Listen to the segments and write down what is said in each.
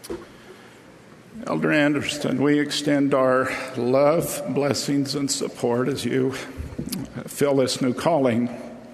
Elder Anderson, we extend our love, blessings, and support as you fill this new calling.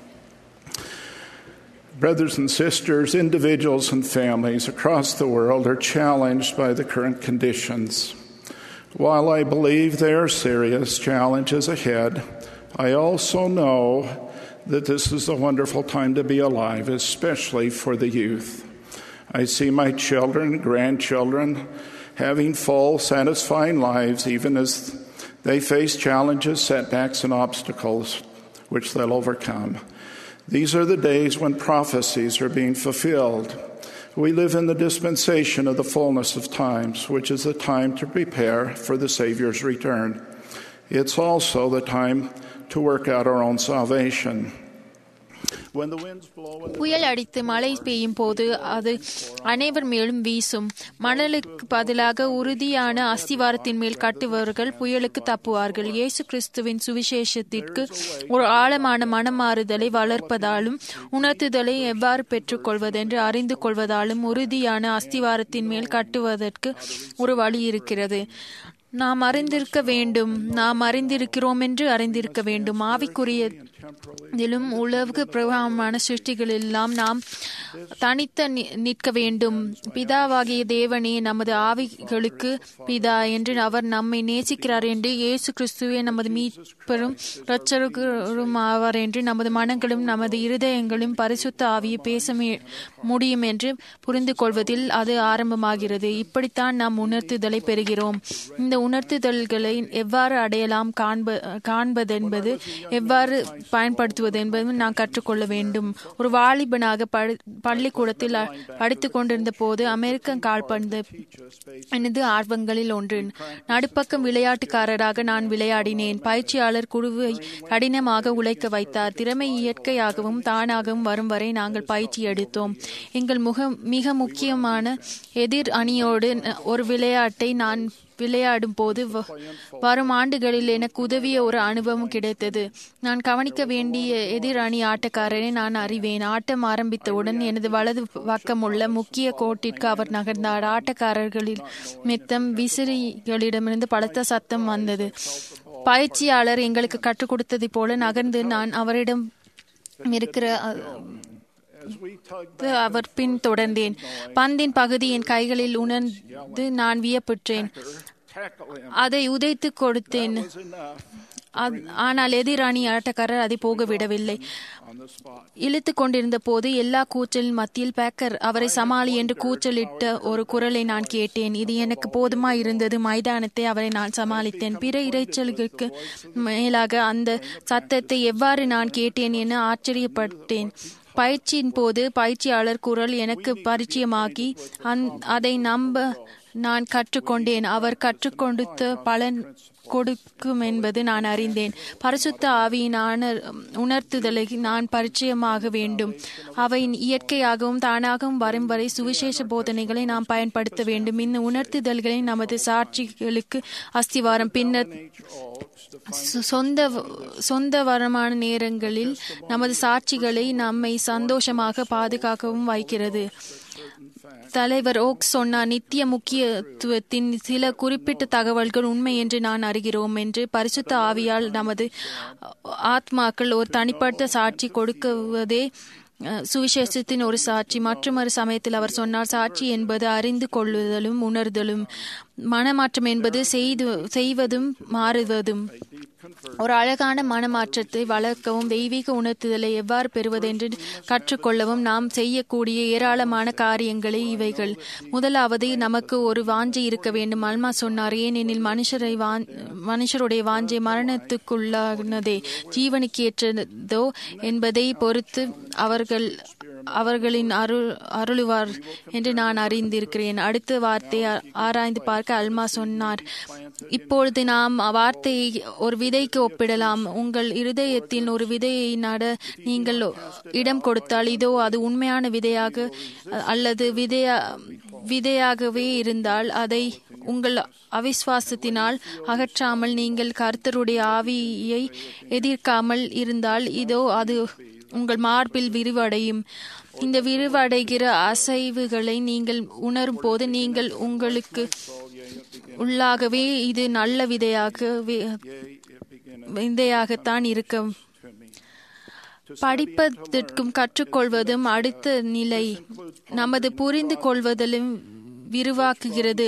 Brothers and sisters, individuals and families across the world are challenged by the current conditions. While I believe there are serious challenges ahead, I also know that this is a wonderful time to be alive, especially for the youth. I see my children, grandchildren, having full, satisfying lives, even as they face challenges, setbacks, and obstacles which they'll overcome. These are the days when prophecies are being fulfilled. We live in the dispensation of the fullness of times, which is the time to prepare for the Savior's return. It's also the time to work out our own salvation. When the winds blow and the புயல் அடித்து மழை பெய்யும் போது அது அனைவர் மேலும் வீசும் மணலுக்கு பதிலாக உறுதியான அஸ்திவாரத்தின் மேல் கட்டுபவர்கள் புயலுக்கு தப்புவார்கள் இயேசு கிறிஸ்துவின் சுவிசேஷத்திற்கு ஒரு ஆழமான மனமாறுதலை வளர்ப்பதாலும் உணர்த்துதலை எவ்வாறு பெற்றுக்கொள்வதென்று அறிந்து கொள்வதாலும் உறுதியான அஸ்திவாரத்தின் மேல் கட்டுவதற்கு ஒரு வழி இருக்கிறது நாம் அறிந்திருக்க வேண்டும் நாம் அறிந்திருக்கிறோம் என்று அறிந்திருக்க வேண்டும் ஆவிக்குரியதிலும் உலக பிரபலமான சிருஷ்டிகளெல்லாம் நாம் தனித்த நி- நிற்க வேண்டும் பிதாவாகிய தேவனே நமது ஆவிகளுக்கு பிதா என்று அவர் நம்மை நேசிக்கிறார் என்று இயேசு கிறிஸ்துவே நமது மீட்பரும் இரட்சகரும் ஆவார் என்று நமது மனங்களும் நமது இருதயங்களும் பரிசுத்த ஆவியை பேச மி- முடியும் என்று புரிந்து கொள்வதில் அது ஆரம்பமாகிறது இப்படித்தான் நாம் உணர்த்துதலை பெறுகிறோம் இந்த உணர்த்துதல்களை எவ்வாறு அடையலாம் காண்ப காண்பதென்பது எவ்வாறு பயன்படுத்துவது என்பதும் நான் கற்றுக்கொள்ள வேண்டும் ஒரு வாலிபனாக படி- பள்ளிக்கூடத்தில் அ- படித்துக் கொண்டிருந்த போது அமெரிக்கன் கால்பந்து எனது ஆர்வங்களில் ஒன்று நடுப்பக்கம் விளையாட்டுக்காரராக நான் விளையாடினேன் பயிற்சியாளர் குழுவை கடினமாக உழைக்க வைத்தார் திறமை இயற்கையாகவும் தானாகவும் வரும் வரை நாங்கள் பயிற்சி எடுத்தோம் எங்கள் முக மிக முக்கியமான எதிர் அணியோடு ந- ஒரு விளையாட்டை நான் விளையாடும் போது வ- வரும் ஆண்டுகளில் எனக்கு உதவிய ஒரு அனுபவம் கிடைத்தது நான் கவனிக்க வேண்டிய எதிர் அணி ஆட்டக்காரரை நான் அறிவேன் ஆட்டம் ஆரம்பித்தவுடன் எனது வலது பக்கம் உள்ள முக்கிய கோட்டிற்கு அவர் நகர்ந்தார் ஆட்டக்காரர்களில் மித்தம் விசிறிகளிடமிருந்து பலத்த சத்தம் வந்தது பயிற்சியாளர் எங்களுக்கு கற்றுக் கொடுத்ததைப் போல நகர்ந்து நான் அவரிடம் இருக்கிற அ, as we tug பார்த்து அவர் பின் தொடர்ந்தேன் பந்தின் பகுதி என் கைகளில் உணர்ந்து நான் வியப்புற்றேன் tackle him அதை உதைத்து கொடுத்தேன் was enough அ- ஆனால் எதிரணி ஆட்டக்காரர் அதை போக விடவில்லை on the spot. இழுத்து கொண்டிருந்த போது எல்லா கூச்சலின் மத்தியில் பேக்கர் அவரை சமாளி என்று கூச்சலிட்ட ஒரு குரலை நான் கேட்டேன் இது எனக்கு போதுமா இருந்தது மைதானத்தை அவரை நான் சமாளித்தேன் பிற இரைச்சல்களுக்கு மேலாக அந்த சத்தத்தை எவ்வாறு நான் கேட்டேன் என ஆச்சரியப்பட்டேன் பயிற்சியின் போது பயிற்சியாளர் குரல் எனக்கு பரிச்சயமாகி அந் அதை நம்ப நான் கற்றுக்கொண்டேன் அவர் கற்றுக் கொடுத்த பலன் கொடுக்கும் என்பது நான் அறிந்தேன் பரிசுத்த ஆவியினான உணர்த்துதலை நான் பரிச்சயமாக வேண்டும் அவை இயற்கையாகவும் தானாகவும் வரும் வரை சுவிசேஷ போதனைகளை நாம் பயன்படுத்த வேண்டும் இந்த உணர்த்துதல்களை நமது சாட்சிகளுக்கு அஸ்திவாரம் பின்னர் சொ- சொந்த சொந்த வரமான நேரங்களில் நமது சாட்சிகளை நம்மை சந்தோஷமாக பாதுகாக்கவும் வைக்கிறது தலைவர் ஓக் சொன்னார் நித்திய முக்கியத்துவத்தின் சில குறிப்பிட்ட தகவல்கள் உண்மை என்று நான் அறிகிறோம் என்று பரிசுத்த ஆவியால் நமது ஆத்மாக்கள் ஒரு தனிப்பட்ட சாட்சி கொடுக்குவதே அஹ், சுவிசேஷத்தின் ஒரு சாட்சி மற்றொரு சமயத்தில் அவர் சொன்னார் சாட்சி என்பது அறிந்து கொள்ளுதலும் உணர்தலும் மனமாற்றம் என்பது செய்து செய்வதும் மாறுவதும் ஒரு அழகான மனமாற்றத்தை வளர்க்கவும் தெய்வீக உணர்த்துதலை எவ்வாறு பெறுவதென்று கற்றுக்கொள்ளவும் நாம் செய்யக்கூடிய ஏராளமான காரியங்களே இவைகள் முதலாவது நமக்கு ஒரு வாஞ்சை இருக்க வேண்டும் அல்மா சொன்னார் ஏனெனில் மனுஷரை வாஞ் மனுஷருடைய வாஞ்சை மரணத்துக்குள்ளானதே ஜீவனுக்கு ஏற்றதோ என்பதை பொறுத்து அவர்கள் அவர்களின் அருள் அருளுவார் என்று நான் அறிந்திருக்கிறேன் அடுத்த வார்த்தை ஆ- ஆராய்ந்து பார்க்க அல்மா சொன்னார் இப்பொழுது நாம் வார்த்தையை ஒரு விதைக்கு ஒப்பிடலாம் உங்கள் இருதயத்தில் ஒரு விதையை நட நீங்கள் இடம் கொடுத்தால் இதோ அது உண்மையான விதையாக அல்லது விதையா விதையாகவே இருந்தால் அதை உங்கள் அவிஸ்வாசத்தினால் அகற்றாமல் நீங்கள் கர்த்தருடைய ஆவியை எதிர்க்காமல் இருந்தால் இதோ அது உங்கள் மார்பில் விரிவடையும் இந்த விரிவடைகிற அசைவுகளை நீங்கள் உணரும் போது நீங்கள் உங்களுக்கு உள்ளாகவே இது நல்ல விதையாக விதையாகத்தான் இருக்க படிப்பதற்கும் கற்றுக்கொள்வதும் அடுத்த நிலை நமது புரிந்து கொள்வதிலும் விரிவாக்குகிறது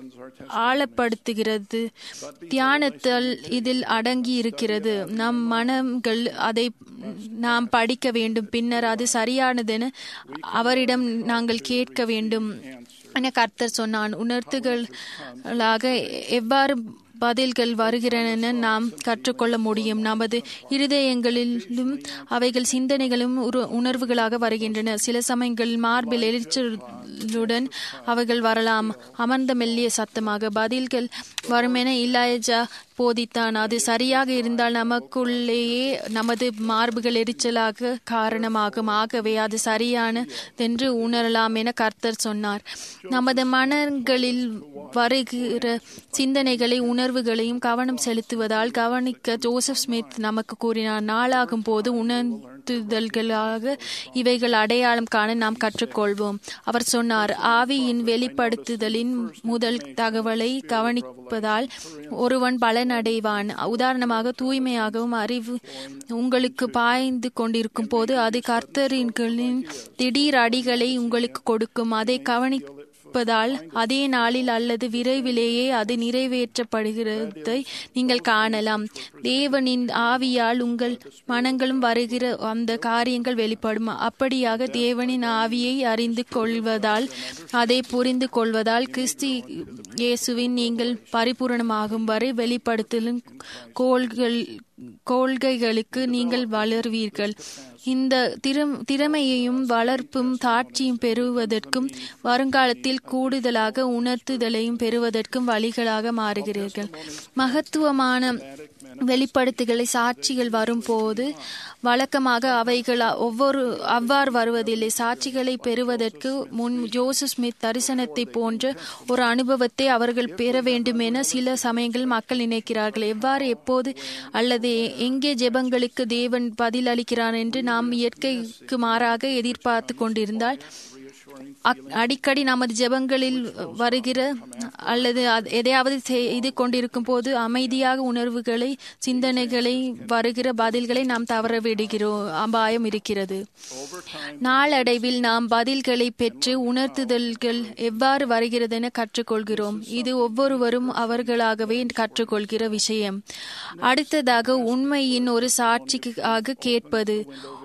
ஆழப்படுத்துகிறது தியானத்தில் இதில் அடங்கி இருக்கிறது நம் மனங்கள் அதை நாம் படிக்க வேண்டும் பின்னர் அது சரியானதென அவரிடம் நாங்கள் கேட்க வேண்டும் என கர்த்தர் சொன்னான் உணர்த்துகளாக எவ்வாறு பதில்கள் வருகிறன நாம் கற்றுக்கொள்ள முடியும் நமது இருதயங்களிலும் அவைகள் சிந்தனைகளும் உணர்வுகளாக வருகின்றன சில சமயங்களில் மார்பில் எரிச்சலுடன் அவைகள் வரலாம் அமர்ந்த மெல்லிய சத்தமாக பதில்கள் வருமென இல்லாயஜா போதித்தான் அது சரியாக இருந்தால் நமக்குள்ளேயே நமது மார்புகள் எரிச்சலாக காரணமாகும் ஆகவே அது சரியானதென்று உணரலாம் என கர்த்தர் சொன்னார் நமது மனங்களில் வருகிற சிந்தனைகளை உணர்வுகளையும் கவனம் செலுத்துவதால் கவனிக்க ஜோசப் ஸ்மித் நமக்கு கூறினார் நாளாகும் போது உணர்த்துதல்களாக இவைகள் அடையாளம் காண நாம் கற்றுக்கொள்வோம் அவர் சொன்னார் ஆவியின் வெளிப்படுத்துதலின் முதல் தகவலை கவனிப்பதால் ஒருவன் பலனடைவான் உதாரணமாக தூய்மையாகவும் அறிவு உங்களுக்கு பாய்ந்து கொண்டிருக்கும் போது அது கர்த்தரின்களின் திடீர் அடிகளை உங்களுக்கு கொடுக்கும் அதை கவனி இருப்பதால் அதே நாளில் அல்லது விரைவிலேயே அது நிறைவேற்றப்படுகிறதை நீங்கள் காணலாம் தேவனின் ஆவியால் உங்கள் மனங்களும் வருகிற அந்த காரியங்கள் வெளிப்படும் அப்படியாக தேவனின் ஆவியை அறிந்து கொள்வதால் அதை புரிந்து கொள்வதால் கிறிஸ்து இயேசுவின் நீங்கள் பரிபூரணமாகும் வரை வெளிப்படுத்தலும் கோள்கள் கொள்கைகளுக்கு நீங்கள் வளர்வீர்கள் இந்த திறமையையும் வளர்ப்பும் தாட்சியும் பெறுவதற்கும் வருங்காலத்தில் கூடுதலாக உணர்த்துதலையும் பெறுவதற்கும் வழிகளாக மாறுகிறீர்கள் மகத்துவமான வெளிப்படுத்துகளை சாட்சிகள் வரும்போது வழக்கமாக அவைகள் ஒவ்வொரு அவ்வாறு வருவதில்லை சாட்சிகளை பெறுவதற்கு முன் ஜோசப் ஸ்மித் தரிசனத்தை போன்ற ஒரு அனுபவத்தை அவர்கள் பெற வேண்டும் என சில சமயங்கள் மக்கள் நினைக்கிறார்கள் எவ்வாறு எப்போது அல்லது எங்கே ஜெபங்களுக்கு தேவன் பதில் அளிக்கிறான் என்று நாம் இயற்கைக்கு மாறாக எதிர்பார்த்து கொண்டிருந்தால் அடிக்கடி நமது ஜெபங்களில் வருகிற அல்லது எதையாவது செய்து கொண்டிருக்கும் போது அமைதியாக உணர்வுகளை சிந்தனைகளை வருகிற பதில்களை நாம் தவற விடுகிறோம் அபாயம் இருக்கிறது நாளடைவில் நாம் பதில்களை பெற்று உணர்த்துதல்கள் எவ்வாறு வருகிறது என கற்றுக்கொள்கிறோம் இது ஒவ்வொருவரும் அவர்களாகவே கற்றுக்கொள்கிற விஷயம் அடுத்ததாக உண்மையின் ஒரு சாட்சிக்காக கேட்பது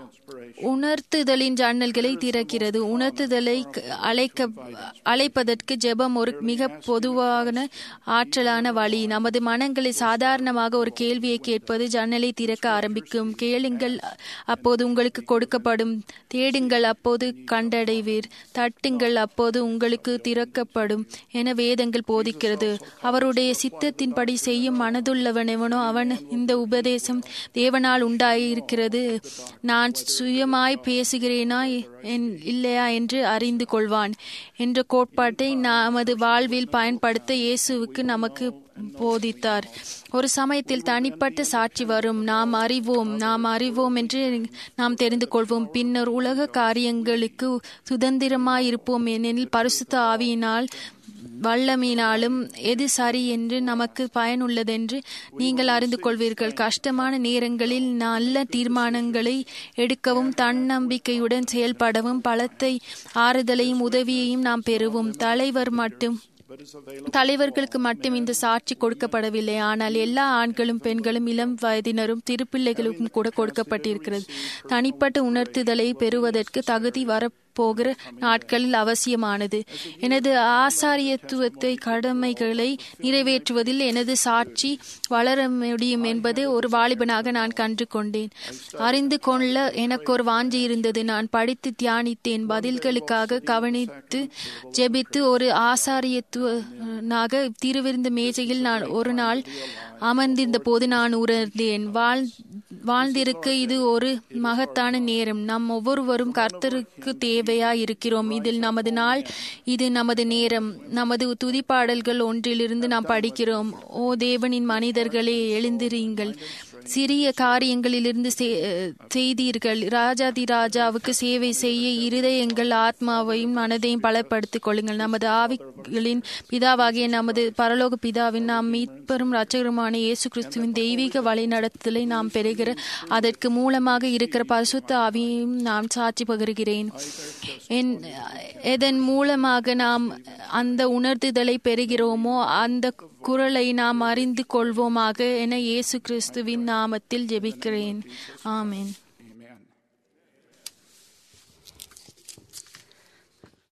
உணர்த்துதலின் ஜன்னல்களை திறக்கிறது உணர்த்துதலை அழைக்க அழைப்பதற்கு ஜெபம் ஒரு மிக பொதுவான ஆற்றலான வழி நமது மனங்களை சாதாரணமாக ஒரு கேள்வியை கேட்பது ஜன்னலை திறக்க ஆரம்பிக்கும் கேளுங்கள் அப்போது உங்களுக்கு கொடுக்கப்படும் தேடுங்கள் அப்போது கண்டடைவீர் தட்டுங்கள் அப்போது உங்களுக்கு திறக்கப்படும் என வேதங்கள் போதிக்கிறது அவருடைய சித்தத்தின்படி செய்யும் மனதுள்ளவனவனோ அவன் இந்த உபதேசம் தேவனால் உண்டாயிருக்கிறது நான் சுயமாய் பேசுகிறேனா இல்லையா என்று அறிந்து கொள்வான் என்ற கோட்பாட்டை நமது வாழ்வில் பயன்படுத்த இயேசுவுக்கு நமக்கு போதித்தார் ஒரு சமயத்தில் தனிப்பட்ட சாட்சி வரும் நாம் அறிவோம் நாம் அறிவோம் என்று நாம் தெரிந்து கொள்வோம் பின்னர் உலக காரியங்களுக்கு சுதந்திரமாயிருப்போம் ஏனெனில் பரிசுத்த ஆவியினால் வல்லமினாலும் எது சரி என்று நமக்கு பயனுள்ளதென்று நீங்கள் அறிந்து கொள்வீர்கள் கஷ்டமான நேரங்களில் நல்ல தீர்மானங்களை எடுக்கவும் தன்னம்பிக்கையுடன் செயல்படவும் பலத்தை ஆறுதலையும் உதவியையும் நாம் பெறுவோம் தலைவர் மட்டும் தலைவர்களுக்கு மட்டும் இந்த சாட்சி கொடுக்கப்படவில்லை ஆனால் எல்லா ஆண்களும் பெண்களும் இளம் வயதினரும் திருப்பிள்ளைகளுக்கும் கூட கொடுக்கப்பட்டிருக்கிறது தனிப்பட்ட உணர்த்துதலை பெறுவதற்கு தகுதி வர போகிற நாட்களில் அவசியமானது எனது ஆசாரியத்துவத்தை கடமைகளை நிறைவேற்றுவதில் எனது சாட்சி வளர முடியும் என்பது ஒரு வாலிபனாக நான் கண்டு கொண்டேன் அறிந்து கொள்ள எனக்கு ஒரு வாஞ்சி இருந்தது நான் படித்து தியானித்தேன் பதில்களுக்காக கவனித்து ஜெபித்து ஒரு ஆசாரியத்துவனாக திருவிருந்த மேஜையில் நான் ஒரு நாள் அமர்ந்திருந்த போது நான் உணர்ந்தேன் வாழ் வாழ்ந்திருக்க இது ஒரு மகத்தான நேரம் நம் ஒவ்வொருவரும் கர்த்தருக்கு தேவையா இருக்கிறோம் இதில் நமது நாள் இது நமது நேரம் நமது துதிப்பாடல்கள் ஒன்றிலிருந்து நாம் படிக்கிறோம் ஓ தேவனின் மனிதர்களே எழுந்திரீங்கள் சிறிய காரியங்களிலிருந்து செய்தீர்கள் ராஜாதி ராஜாவுக்கு சேவை செய்ய இருதயங்கள் ஆத்மாவையும் மனதையும் பலப்படுத்திக் கொள்ளுங்கள் நமது ஆவிகளின் பிதாவாகிய நமது பரலோக பிதாவின் நாம் மீட்பெரும் ரச்சகருமான இயேசு கிறிஸ்துவின் தெய்வீக வழிநடத்தலை நாம் பெறுகிற அதற்கு மூலமாக இருக்கிற பரிசுத்த ஆவியையும் நான் சாட்சி பகிர்கிறேன் என் எதன் மூலமாக நாம் அந்த உணர்த்துதலை பெறுகிறோமோ அந்த குரலை நாம் அறிந்து கொள்வோமாக என இயேசு கிறிஸ்துவின் நாமத்தில் ஜெபிக்கிறேன் ஆமேன்